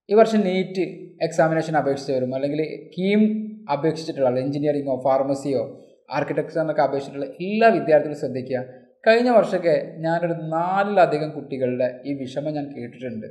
ഈ വർഷം NEET examination അപേക്ഷിച്ചവരും അല്ലെങ്കിൽ കീം അപേക്ഷിച്ചിട്ടുള്ള എഞ്ചിനീയറിങ്ങോ ഫാർമസിയോ ആർക്കിടെക്ചറിനൊക്കെ അപേക്ഷിച്ചിട്ടുള്ള എല്ലാ വിദ്യാർത്ഥികളും ശ്രദ്ധിക്കുക കഴിഞ്ഞ വർഷമൊക്കെ ഞാനൊരു നാലിലധികം കുട്ടികളുടെ ഈ വിഷമം ഞാൻ കേട്ടിട്ടുണ്ട്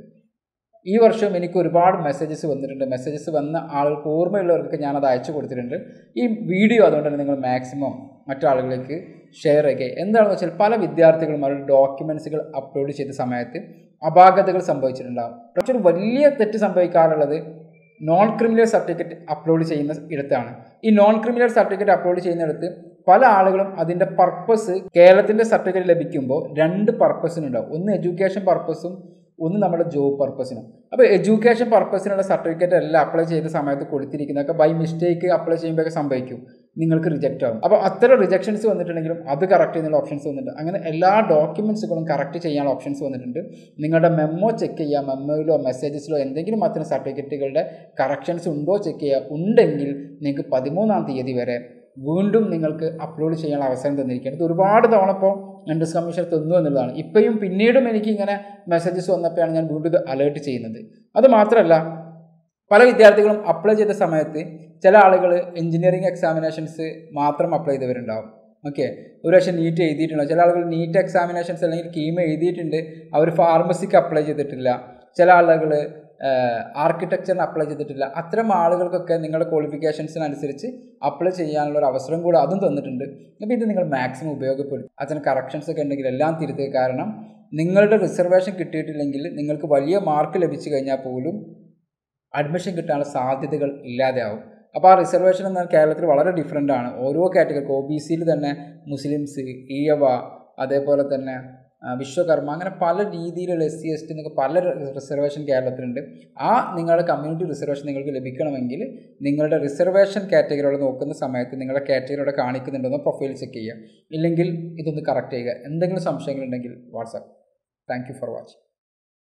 ഈ വർഷം എനിക്ക് ഒരുപാട് മെസ്സേജസ് വന്നിട്ടുണ്ട് മെസ്സേജസ് വന്ന ആളുകൾക്ക് ഓർമ്മയുള്ളവർക്ക് ഞാനത് അയച്ചു കൊടുത്തിട്ടുണ്ട് ഈ വീഡിയോ അതുകൊണ്ട് തന്നെ നിങ്ങൾ മാക്സിമം മറ്റാളുകളിലേക്ക് ഷെയർ ചെയ്യുക എന്താണെന്ന് വെച്ചാൽ പല വിദ്യാർത്ഥികളും അവരുടെ ഡോക്യുമെൻസുകൾ അപ്ലോഡ് ചെയ്ത സമയത്ത് അപാകതകൾ സംഭവിച്ചിട്ടുണ്ടാകും പക്ഷേ ഒരു വലിയ തെറ്റ് സംഭവിക്കാറുള്ളത് നോൺ ക്രിമിനൽ സർട്ടിഫിക്കറ്റ് അപ്ലോഡ് ചെയ്യുന്ന ഇടത്താണ് ഈ നോൺ ക്രിമിനൽ സർട്ടിഫിക്കറ്റ് അപ്ലോഡ് ചെയ്യുന്നിടത്ത് പല ആളുകളും അതിൻ്റെ പർപ്പസ് കേരളത്തിൻ്റെ സർട്ടിഫിക്കറ്റ് ലഭിക്കുമ്പോൾ രണ്ട് പർപ്പസിനുണ്ടാവും ഒന്ന് എഡ്യൂക്കേഷൻ പർപ്പസും ഒന്ന് നമ്മുടെ ജോബ് പർപ്പസിനും അപ്പോൾ എഡ്യൂക്കേഷൻ പർപ്പസിനുള്ള സർട്ടിഫിക്കറ്റ് എല്ലാം അപ്ലൈ ചെയ്ത സമയത്ത് കൊടുത്തിരിക്കുന്നതൊക്കെ ബൈ മിസ്റ്റേക്ക് അപ്ലൈ ചെയ്യുമ്പോഴൊക്കെ സംഭവിക്കും നിങ്ങൾക്ക് റിജക്റ്റ് ആവും അപ്പോൾ അത്തരം റിജക്ഷൻസ് വന്നിട്ടുണ്ടെങ്കിലും അത് കറക്റ്റ് ചെയ്യുന്ന ഓപ്ഷൻസ് വന്നിട്ടുണ്ട് അങ്ങനെ എല്ലാ ഡോക്യുമെൻസുകളും കറക്റ്റ് ചെയ്യാനുള്ള ഓപ്ഷൻസ് വന്നിട്ടുണ്ട് നിങ്ങളുടെ മെമ്മോ ചെക്ക് ചെയ്യുക മെമ്മോയിലോ മെസ്സേജസിലോ എന്തെങ്കിലും അത്തരം സർട്ടിഫിക്കറ്റുകളുടെ കറക്ഷൻസ് ഉണ്ടോ ചെക്ക് ചെയ്യുക ഉണ്ടെങ്കിൽ നിങ്ങൾക്ക് പതിമൂന്നാം തീയതി വരെ വീണ്ടും നിങ്ങൾക്ക് അപ്ലോഡ് ചെയ്യാനുള്ള അവസരം തന്നിരിക്കുകയാണ് ഇത് ഒരുപാട് തവണ ഇപ്പോൾ എൻഡസ് കമ്മീഷൻ തന്നു എന്നുള്ളതാണ് ഇപ്പോഴും പിന്നീടും എനിക്ക് ഇങ്ങനെ മെസ്സേജസ് വന്നപ്പോഴാണ് ഞാൻ വീണ്ടും ഇത് അലേർട്ട് ചെയ്യുന്നത് അത് മാത്രമല്ല പല വിദ്യാർത്ഥികളും അപ്ലൈ ചെയ്ത സമയത്ത് ചില ആളുകൾ എഞ്ചിനീയറിംഗ് എക്സാമിനേഷൻസ് മാത്രം അപ്ലൈ ചെയ്തവരുണ്ടാവും ഓക്കെ ഒരു പക്ഷേ നീറ്റ് എഴുതിയിട്ടുണ്ടാവും ചില ആളുകൾ നീറ്റ് എക്സാമിനേഷൻസ് അല്ലെങ്കിൽ കീം എഴുതിയിട്ടുണ്ട് അവർ ഫാർമസിക്ക് അപ്ലൈ ചെയ്തിട്ടില്ല ചില ആളുകൾ ആർക്കിടെക്ചറിന് അപ്ലൈ ചെയ്തിട്ടില്ല അത്തരം ആളുകൾക്കൊക്കെ നിങ്ങളുടെ ക്വാളിഫിക്കേഷൻസിനനുസരിച്ച് അപ്ലൈ ചെയ്യാനുള്ള ഒരു അവസരം കൂടെ അതും തന്നിട്ടുണ്ട് അപ്പോൾ ഇത് നിങ്ങൾ മാക്സിമം ഉപയോഗപ്പെടുത്തും അതിന് കറക്ഷൻസ് ഒക്കെ ഉണ്ടെങ്കിൽ എല്ലാം തിരുത്തുക കാരണം നിങ്ങളുടെ റിസർവേഷൻ കിട്ടിയിട്ടില്ലെങ്കിൽ നിങ്ങൾക്ക് വലിയ മാർക്ക് ലഭിച്ചു കഴിഞ്ഞാൽ പോലും അഡ്മിഷൻ കിട്ടാനുള്ള സാധ്യതകൾ ഇല്ലാതെയാവും അപ്പോൾ ആ റിസർവേഷൻ എന്ന കേരളത്തിൽ വളരെ ഡിഫറെൻ്റ് ആണ് ഓരോ കാറ്റഗറി ഒ ബി സിയിൽ തന്നെ മുസ്ലിംസ് ഈയവ അതേപോലെ തന്നെ വിശ്വകർമ്മ അങ്ങനെ പല രീതിയിലുള്ള എസ് സി എസ് ടി എന്നൊക്കെ പല റിസർവേഷൻ കേരളത്തിലുണ്ട് ആ നിങ്ങളുടെ കമ്മ്യൂണിറ്റി റിസർവേഷൻ നിങ്ങൾക്ക് ലഭിക്കണമെങ്കിൽ നിങ്ങളുടെ റിസർവേഷൻ കാറ്റഗറിയോട് നോക്കുന്ന സമയത്ത് നിങ്ങളുടെ കാറ്റഗറിയോടെ കാണിക്കുന്നുണ്ടെന്നോ പ്രൊഫൈൽ ചെക്ക് ചെയ്യുക ഇല്ലെങ്കിൽ ഇതൊന്ന് കറക്റ്റ് ചെയ്യുക എന്തെങ്കിലും സംശയങ്ങളുണ്ടെങ്കിൽ WhatsApp thank you for watching